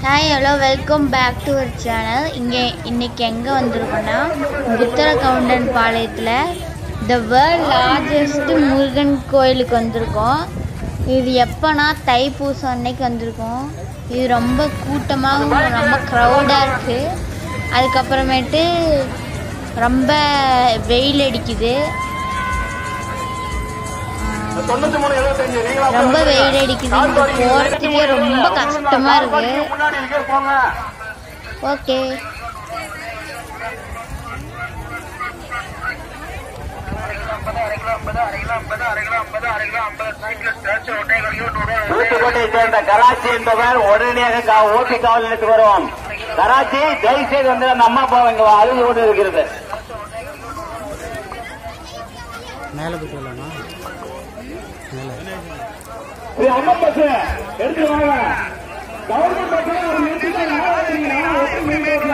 hi hello welcome back to our channel இங்கே இன்னைக்கு எங்கே வந்திருக்கோன்னா புத்தர கவுண்டன் பாளையத்தில் த வேர்ல்ட் லார்ஜஸ்ட் முருகன் கோயிலுக்கு வந்திருக்கோம் இது எப்போனா தைப்பூசம் அன்னைக்கு வந்திருக்கோம் இது ரொம்ப கூட்டமாக ரொம்ப க்ரௌடாக இருக்குது அதுக்கப்புறமேட்டு ரொம்ப வெயில் அடிக்குது தொண்ணூத்தி மூணு எழுபத்தஞ்சு நீங்களா ரொம்ப வெயில் அடிக்குது இங்க போறதுக்கே ரொம்ப கஷ்டமா இருக்கு முன்னாடி இருக்கே போங்க ஓகே தூத்துக்குடியை சேர்ந்த கராச்சி என்பவர் உடனடியாக கா- ஓட்டு காவல் நிலையத்துக்கு வருவோம் கராச்சி தயவு செய்து வந்து அந்த அம்மா அப்பா இங்க அழுது கொண்டு இருக்கிறது மேலே போய் சொல்லலாமா மேலே இது அம்மா பஸ் எடுத்து வாங்க கவர்மெண்ட் பஸ் ஒரு நிறுத்திட்டு நாளாகிறீங்கன்னா எப்படி மெயின் ரோட்ல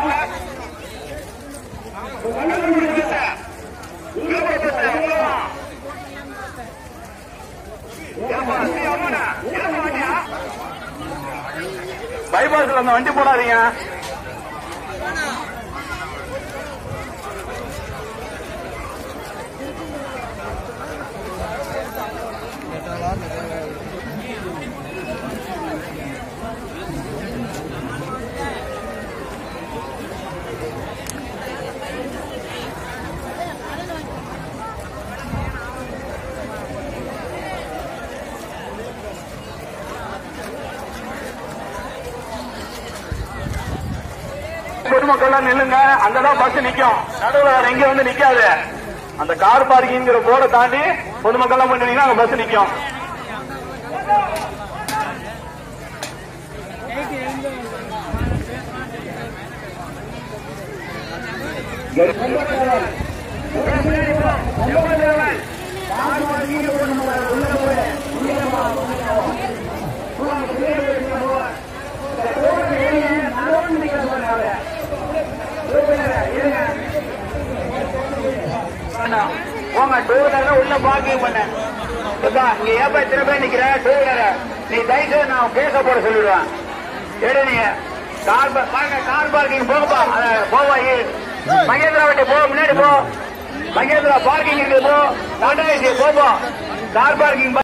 பைபாஸ்ல அந்த வண்டி போடாதீங்க பொதுமக்கள்லாம் நில்லுங்க அங்கதான் பஸ் நிக்கும் நடுவுல வேற எங்க வந்து நிக்காது அந்த கார் பார்க்கிங்கிற போர்டை தாண்டி பொதுமக்கள்லாம் போய் நின்னீங்கன்னா அங்க பஸ் நிக்கும் போங்க டூ வீலர் உள்ள பார்க்கிங் பண்ண சுத்தா, இங்க ஏப்பா இத்தனை பேர் நிக்கிற டூ வீலர் நீ தயவுசெய்து நான் கேஸ போட சொல்லிடுவேன் எடு நீங்க கார் பா- பாருங்க கார் பார்க்கிங் போகப்பா அத போவா இ- மகேந்திரா வண்டி போ முன்னாடி போ மகேந்திரா பார்க்கிங் இருக்கு போ டாடா ஏசி போப்பா கார் பார்க்கிங்